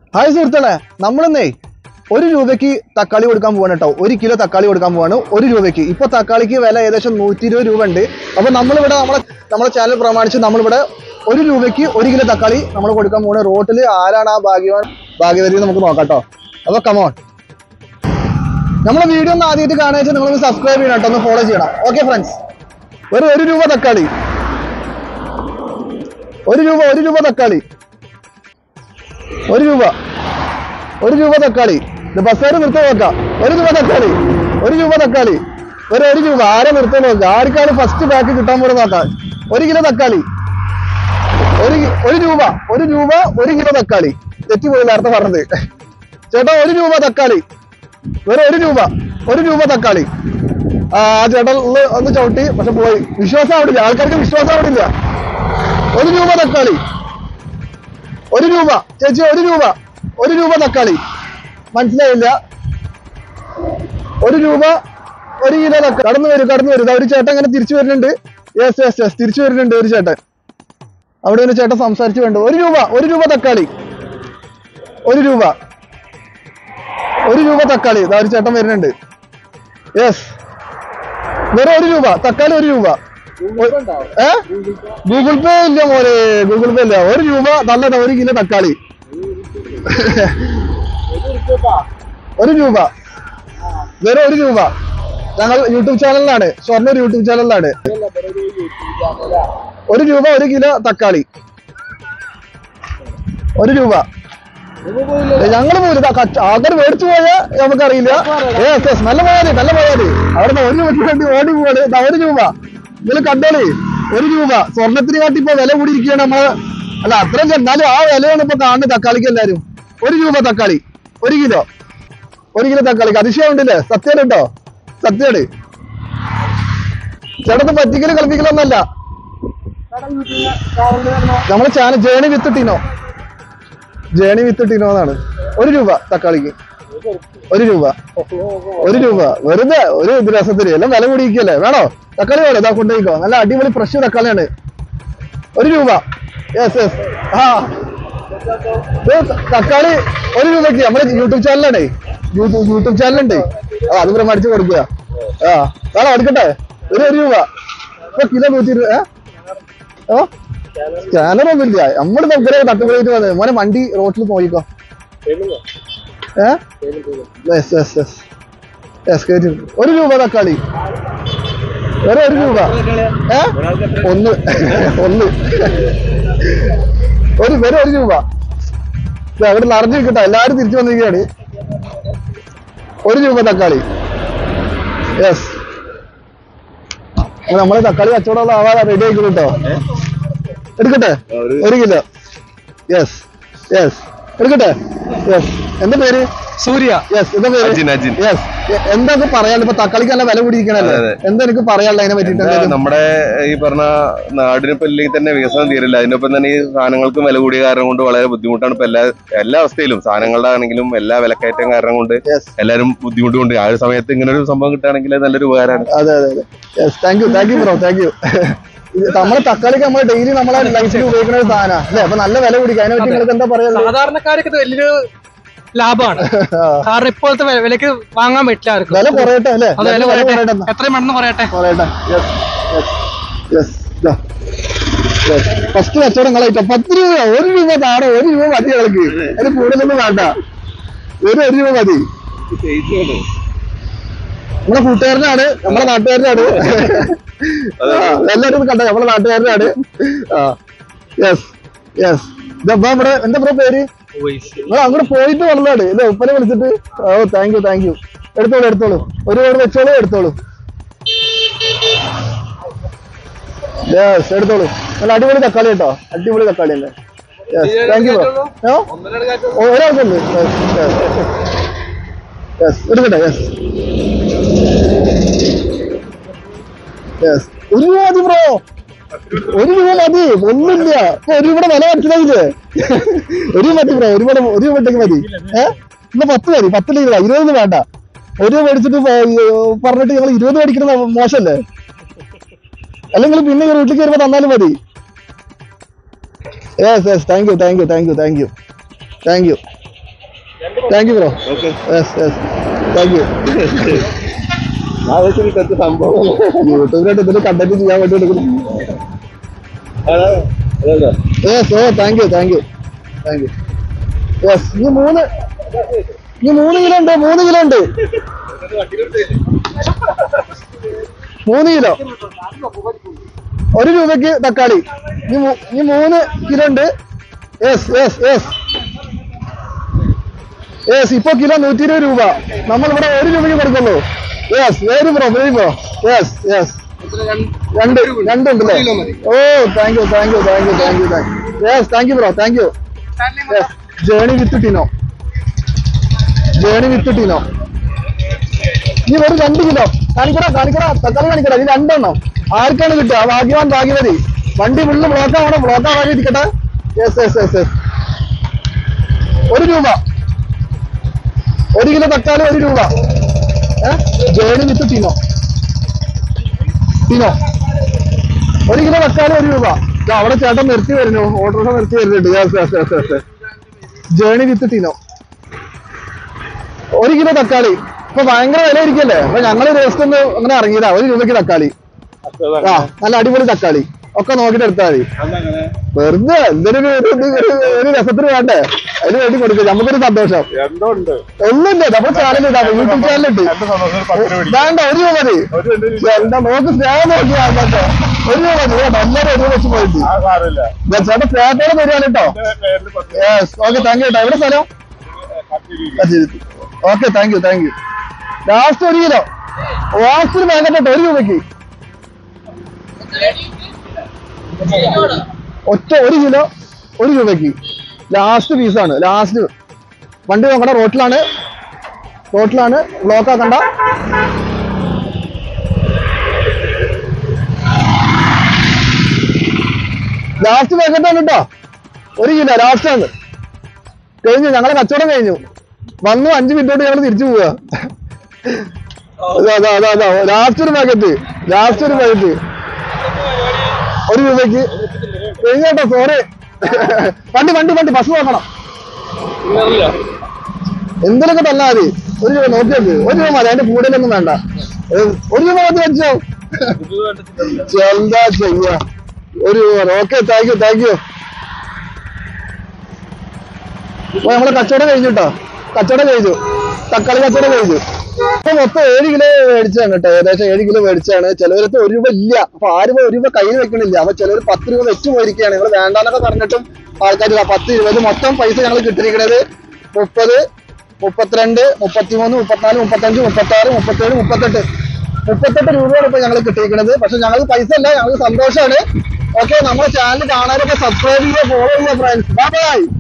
Hi സുഹൃത്തുക്കളെ നമ്മളിന്നേ ഒരു രൂപയ്ക്ക് തക്കാളി കൊടുക്കാൻ പോവാണ് കേട്ടോ ഒരു കിലോ തക്കാളി കൊടുക്കാൻ പോവാണ് ഒരു രൂപയ്ക്ക് ഇപ്പൊ തക്കാളിക്ക് വില ഏകദേശം നൂറ്റി ഇരുപത് രൂപ ഉണ്ട് അപ്പൊ നമ്മളിവിടെ നമ്മളെ നമ്മളെ ചാനൽ പ്രമാണിച്ച് നമ്മളിവിടെ ഒരു രൂപയ്ക്ക് ഒരു കിലോ തക്കാളി നമ്മൾ കൊടുക്കാൻ പോവാണ് റോട്ടിൽ ആരാണ് ആ ഭാഗ്യവാൻ ഭാഗ്യവതി നമുക്ക് നോക്കാം കേട്ടോ അപ്പൊ കമോൺ നമ്മളെ വീഡിയോ ഒന്ന് ആദ്യമായിട്ട് കാണുക വെച്ചാൽ നിങ്ങൾ സബ്സ്ക്രൈബ് ചെയ്യണം കേട്ടോ ഒന്ന് ഫോളോ ചെയ്യണം ഓക്കെ ഫ്രണ്ട്സ് വെറും ഒരു രൂപ തക്കാളി ഒരു രൂപ ഒരു രൂപ തക്കാളി ഒരു രൂപ ഒരു രൂപ തക്കാളി ഇത് ബസ്സുകാർ നിർത്തി നോക്കാം ഒരു രൂപ തക്കാളി ഒരു രൂപ തക്കാളി ഒരു ഒരു രൂപ ആരെ നിർത്തി നോക്കുക ആർക്കാണ് ഫസ്റ്റ് ബാക്ക് കിട്ടാൻ പോകുന്നത് നോക്കാം ഒരു കിലോ തക്കാളി ഒരു കി- ഒരു രൂപ ഒരു രൂപ ഒരു കിലോ തക്കാളി തെറ്റിപ്പോയി നേരത്തെ പറഞ്ഞത് ചേട്ടാ ഒരു രൂപ തക്കാളി വെറും ഒരു രൂപ ഒരു രൂപ തക്കാളി ആ ആ ചേട്ടൻ ഒന്ന് ഒന്ന് ചവിട്ടി പക്ഷെ പോയി വിശ്വാസം ആവിടില്ല ആൾക്കാർക്ക് വിശ്വാസം ആവിടില്ല ഒരു രൂപ തക്കാളി ഒരു രൂപ ചേച്ചി ഒരു രൂപ ഒരു രൂപ തക്കാളി മനസ്സിലായില്ല ഒരു രൂപ ഒരു കിലോ തക്കാളി കടന്നു വരും കടന്നു വരും ദാ ഒരു ചേട്ടൻ അങ്ങനെ തിരിച്ചു വരുന്നുണ്ട് യെസ് യെസ് യെസ് തിരിച്ചു വരുന്നുണ്ട് ഒരു ചേട്ടൻ അവിടെ ഒരു ചേട്ടൻ സംസാരിച്ചു വേണ്ട ഒരു രൂപ ഒരു രൂപ തക്കാളി ഒരു രൂപ ഒരു രൂപ തക്കാളി ദാ ഒരു ചേട്ടൻ വരുന്നുണ്ട് യെസ് വെറും ഒരു രൂപ തക്കാളി ഒരു രൂപ ഏ ഗൂഗിൾ പേ ഇല്ല മോനെ ഗൂഗിൾ പേ ഇല്ല ഒരു രൂപ നല്ലതാ ഒരു കിലോ തക്കാളി ഒരു രൂപ വെറും ഒരു രൂപ ഞങ്ങൾ യൂട്യൂബ് ചാനലിലാണ് ഷൊർണൂർ യൂട്യൂബ് ചാനലിലാണ് ഒരു രൂപ ഒരു കിലോ തക്കാളി ഒരു രൂപ ഞങ്ങൾ പോലും ആൾക്കാർ മേടിച്ചു പോയാ നമുക്കറിയില്ല യെസ് യെസ് നല്ല പോയാല് നല്ല പോയാല് അവിടെ ഒരു രൂപയ്ക്ക് വേണ്ടി ഓടി പോവാണ് ദാ ഒരു രൂപ നിങ്ങൾ കണ്ടോളി ഒരു രൂപ സ്വർണത്തിന് കാട്ടി ഇപ്പൊ വില കൂടിയിരിക്കുകയാണ് നമ്മള് അല്ല അത്രയും എന്നാലും ആ വിലയാണ് ഇപ്പൊ കാണുന്നത് തക്കാളിക്ക് എല്ലാരും ഒരു രൂപ തക്കാളി ഒരു കിലോ ഒരു കിലോ തക്കാളിക്ക് അതിശയം ഉണ്ടല്ലേ സത്യം കേട്ടോ സത്യാണ് ചേട്ടത്ത് പറ്റിക്കല് കളിപ്പിക്കലൊന്നല്ല നമ്മളെ channel journey with Tino journey with Tino എന്നാണ് ഒരു രൂപ തക്കാളിക്ക് ഒരു രൂപ ഒരു രൂപ വെറുതെ ഒരു ഇത് രസത്തിന് എല്ലാം വില കൂടിയിരിക്കല്ലേ വേണോ തക്കാളി വേണോ ഇതാ കൊണ്ടുപോയിക്കോ നല്ല അടിപൊളി ഫ്രഷ് തക്കാളിയാണ് ഒരു രൂപ യെസ് യെസ് ആ ഇത് തക്കാളി ഒരു രൂപയ്ക്ക് നമ്മുടെ യൂട്യൂബ് ചാനലാണ് യൂട്യൂബ് യൂട്യൂബ് ചാനലുണ്ട് ആ അത് പ്രമാണിച്ച് കൊടുക്കുക ആ വേണോ എടുക്കട്ടെ ഒരു ഒരു രൂപ ഇപ്പൊ കിലോ നൂറ്റി ഇരുപത് ഏ? ഓ സ്കാനറൊന്നും ഇല്ല നമ്മള് നമുക്കൊരു തട്ടുപൊളിയിട്ട് വന്നത് മോനെ വണ്ടി റോട്ടിൽ പോയിക്കോ ഏ യെസ് യെസ് യെസ് യെസ് കേട്ടു ഒരു രൂപ തക്കാളി വേറെ ഒരു രൂപ ഏ ഒന്ന് ഒന്ന് ഒരു വേറെ ഒരു രൂപ ദേ അവിടെ നിറഞ്ഞു നിൽക്കട്ടെ എല്ലാരും തിരിച്ചു വന്നിരിക്കുകയാണ് ഒരു രൂപ തക്കാളി യെസ് നമ്മളെ തക്കാളി കച്ചവടമുള്ള ആവാതെ റെഡി ആയിക്കോളൂ കേട്ടോ എടുക്കട്ടെ ഒരു കിലോ യെസ് യെസ് എടുക്കട്ടെ യെസ് എന്താ പേര് സൂര്യ യെസ് എന്താ പേര് അജിൻ, അജിൻ. യെസ് എന്തൊക്കെ പറയാനുള്ളത് ഇപ്പൊ തക്കാളിക്ക് നല്ല വില കൂടിയിരിക്കണല്ലേ അതെ, എന്താ എനിക്ക് പറയാനുള്ളത് അതിനെ പറ്റിയിട്ട് എന്താ എന്തെങ്കിലും? നമ്മുടെ ഈ പറഞ്ഞ നാടിനിപ്പോ ഇല്ലെങ്കിൽ തന്നെ വികസനം തീരില്ല അതിനൊപ്പം തന്നെ ഈ സാധനങ്ങൾക്കും വില കൂടിയ കാരണം കൊണ്ട് വളരെ ബുദ്ധിമുട്ടാണ് ഇപ്പൊ എല്ലാ എല്ലാ അവസ്ഥയിലും സാധനങ്ങളുടെ ആണെങ്കിലും എല്ലാ വിലക്കയറ്റം കാരണം കൊണ്ട് Yes. എല്ലാവരും ബുദ്ധിമുട്ടുണ്ട് ആ ഒരു സമയത്ത് ഇങ്ങനെ ഒരു സംഭവം കിട്ടുകയാണെങ്കിൽ അത് നല്ലൊരു ഉപകാരമാണ് അതെ അതെ അതെ yes thank you thank you bro thank you നമ്മളെ തക്കാളിക്ക് നമ്മൾ ഡെയിലി നമ്മളെ ലൈഫിൽ ഉപയോഗിക്കുന്ന ഒരു സാധനമാണ് അല്ലേ അപ്പൊ നല്ല വില കൂടിക്കും അതിനെ പറ്റി നിങ്ങൾക്ക് എന്താ പറയാ സാധാരണക്കാർക്ക് ഇത് വലിയൊരു ലാഭമാണ് കാരണം ഇപ്പോഴത്തെ വെ- വിലക്ക് വാങ്ങാൻ പറ്റില്ല ആർക്കും വില കുറയട്ടെ അല്ലേ അത് വില വില കുറയട്ടെ കുറയട്ടെ എന്നാ. എത്രയും പെട്ടെന്ന് കുറയട്ടെ പറയട്ടെ യെസ് യെസ് യെസ് ഫസ്റ്റ് കച്ചവടം കളയിട്ടോ പത്ത് രൂപ ഒരു രൂപ താഴെ ഒരു രൂപ മതി കളക്ക് അതിന് കൂടുതലൊന്നും വേണ്ട ഒരു ഒരു രൂപ മതി നമ്മളെ കൂട്ടുകാരനാണ് നമ്മളെ നാട്ടുകാരനാണ് ആ, എല്ലാവരും കണ്ടോ നമ്മളെ നാട്ടുകാരനാണ് ആ യെസ് യെസ് ഇതപ്പോ ഇവിടെ എന്താ ബ്രോ പേര് നിങ്ങൾ അങ്ങോട്ട് പോയിട്ട് വന്നതാണ് ഇല്ലേ ഉപ്പനെ വിളിച്ചിട്ട് oh thank you thank you എടുത്തോളൂ എടുത്തോളൂ ഒരു ഓട് വെച്ചോളൂ എടുത്തോളൂ യെസ് എടുത്തോളൂ നല്ല അടിപൊളി തക്കാളി കേട്ടോ അടിപൊളി തക്കാളി അല്ലേ യെസ് താങ്ക് യു ഒരാൾക്കുണ്ട് യെസ് എടുക്കട്ടെ യെസ് യെസ് ഒരു രൂപ മതി ബ്രോ ഒരു രൂപ മതി ഒന്നുമില്ല ഇപ്പൊ ഒരു രൂപയുടെ വില മനസ്സിലായില്ലേ ഒരു രൂപ മതി ബ്രോ ഒരു രൂപ ഒരു രൂപ ഉണ്ടെങ്കിൽ മതി ഏഹ് ഇന്ന് പത്ത് മതി പത്ത് രൂപ ഇരുപത് വേണ്ട ഒരു രൂപ മേടിച്ചിട്ട് പ- പറഞ്ഞിട്ട് ഞങ്ങൾ ഇരുപത് മേടിക്കുന്നത് മോശമല്ലേ അല്ലെങ്കിൽ പിന്നെ ഈ വീട്ടിലേക്ക് വരുമ്പോ തന്നാലും മതി yes yes thank you thank you thank you thank you thank you thank you bro okay yes yes thank you ആവശ്യം സംഭവം യൂട്യൂബിലായിട്ട് ഇതിന് കണ്ടന്റ് ചെയ്യാൻ വേണ്ടി എടുക്കുന്നു yes oh thank you thank you thank you yes ഇനി മൂന്ന് ഇനി മൂന്ന് കിലോ ഉണ്ട് മൂന്ന് കിലോ ഉണ്ട് മൂന്ന് കിലോ ഒരു രൂപയ്ക്ക് തക്കാളി ഇനി മൂ- ഇനി മൂന്ന് കിലോ ഉണ്ട് യെസ് യെസ് യെസ് യെസ് ഇപ്പൊ കിലോ നൂറ്റി ഇരുപത് രൂപ നമ്മൾ ഇവിടെ ഒരു രൂപയ്ക്ക് കൊടുക്കുള്ളൂ yes very bro very bro yes yes രണ്ട് രണ്ടുണ്ടല്ലേ oh thank you thank you thank you thank you thank you yes thank you bro thank you yes journey with Tino journey with Tino ഇനി വെറും രണ്ട് കിലോ കാണിക്കടാ കാണിക്കടാ തക്കാളി കാണിക്കടാ ഇത് രണ്ടെണ്ണം ആർക്കാണ് കിട്ടുക ഭാഗ്യവാൻ ഭാഗ്യവതി വണ്ടി ഫുള്ള് ബ്ലോക്ക് ആവണം ബ്ലോക്ക് ആവാൻ ഇരിക്കട്ടെ യെസ് യെസ് യെസ് യെസ് ഒരു രൂപ ഒരു കിലോ തക്കാളി ഒരു രൂപ ഏഹ് ജേണി വിത്ത് ടിനോ ടിനോ ഒരു കിലോ തക്കാളി ഒരു രൂപ ദാ അവിടെ ചേട്ടൻ നിർത്തി വരുന്നു ഓട്ടോറിക്ഷ നിർത്തി വരുന്നുണ്ട് yes yes yes yes journey with Tino ഒരു കിലോ തക്കാളി ഇപ്പൊ ഭയങ്കര വില ഇരിക്കല്ലേ അപ്പൊ ഞങ്ങള് ദിവസം ഒന്ന് അങ്ങനെ ഇറങ്ങിയതാ ഒരു രൂപയ്ക്ക് തക്കാളി ആ നല്ല അടിപൊളി തക്കാളി ഒക്കെ നോക്കിട്ട് എടുത്താൽ മതി വെറുതെ എന്തൊരു ഒരു- ഒരു- ഒരു- ഒരു രസത്തിന് വേണ്ടേ അതിന് വേണ്ടി കൊടുക്കുക നമുക്കൊരു സന്തോഷം എന്തുണ്ട് ഒന്നുമില്ല നമ്മുടെ ചാനലുണ്ട് യൂട്യൂബ് ചാനലുണ്ട് വേണ്ട ഒരു രൂപ മതി എന്താ നോക്ക് സ്നേഹം നോക്കി ആൾക്കാർക്ക് ഒരു രൂപ മതി കേട്ടോ എല്ലാവരും ഒരു രൂപ വെച്ച് പോയിട്ട് ഞാൻ ചേട്ടൻ സ്നേഹത്തോടെ തരുവാണ് കേട്ടോ യെസ് ഓക്കെ താങ്ക് യു കേട്ടോ എവിടെ സ്ഥലം okay thank you thank you last ഒരു കിലോ ലാസ്റ്റ് പാക്കറ്റ് ഒരു രൂപയ്ക്ക് ഒറ്റ ഒരു കിലോ ഒരു രൂപയ്ക്ക് ലാസ്റ്റ് പീസാണ് ലാസ്റ്റ് വണ്ടി നോക്കണ്ട റോട്ടിലാണ് റോട്ടിലാണ് ബ്ലോക്ക് ആക്കണ്ട ലാസ്റ്റ് പാക്കറ്റ് ആണ് കേട്ടോ ഒരു കിലോ ലാസ്റ്റ് ആണ് കഴിഞ്ഞു ഞങ്ങളെ കച്ചവടം കഴിഞ്ഞു വന്നു അഞ്ച് മിനിറ്റോട്ട് ഞങ്ങൾ തിരിച്ചു പോവുക അതാ അതാ അതാ അതാ ലാസ്റ്റ് ഒരു പാക്കറ്റ് ലാസ്റ്റ് ഒരു പാക്കറ്റ് ഒരു രൂപയ്ക്ക് കഴിഞ്ഞോട്ടോ സോറി വണ്ടി വണ്ടി വണ്ടി ബസ് നോക്കണം എന്തിനൊക്കെ തന്നാ മതി ഒരു രൂപ നോക്കിയത് ഒരു രൂപ മതി അതിന്റെ കൂടുതലൊന്നും വേണ്ട ഏ, ഒരു രൂപ മതി വെച്ചോ എന്താ ചെയ്യാ ഒരു രൂപ okay thank you thank you അപ്പൊ നമ്മള് കച്ചവടം കഴിഞ്ഞു കേട്ടോ കച്ചവടം കഴിഞ്ഞു തക്കാളി കച്ചവടം കഴിഞ്ഞു അപ്പൊ മൊത്തം ഏഴ് കിലോ മേടിച്ചാണ് കേട്ടോ ഏകദേശം ഏഴ് കിലോ മേടിച്ചാണ് ചിലവരത്ത് ഒരു രൂപ ഇല്ല അപ്പൊ ആരും ഒരു രൂപ കയ്യിൽ വെക്കണില്ല അപ്പൊ ചിലവർ പത്ത് രൂപ വെച്ച് പോയിരിക്കുകയാണ് നിങ്ങൾ വേണ്ടാന്നൊക്കെ പറഞ്ഞിട്ടും ആൾക്കാർ പത്ത് ഇരുപത് മൊത്തം പൈസ ഞങ്ങൾ കിട്ടിയിരിക്കുന്നത് മുപ്പത് മുപ്പത്തിരണ്ട് മുപ്പത്തിമൂന്ന് മുപ്പത്തിനാല് മുപ്പത്തഞ്ച് മുപ്പത്തി ആറ് മുപ്പത്തേഴ് മുപ്പത്തെട്ട് മുപ്പത്തെട്ട് രൂപയാണ് ഇപ്പൊ ഞങ്ങൾ കിട്ടിയിരിക്കുന്നത് പക്ഷെ ഞങ്ങൾക്ക് പൈസ അല്ല ഞങ്ങൾക്ക് സന്തോഷമാണ് ഓക്കെ നമ്മുടെ ചാനൽ കാണാനൊക്കെ സബ്സ്ക്രൈബ് ചെയ്യുക ഫോളോ ചെയ്യുക ഫ്രണ്ട്സ് ബൈ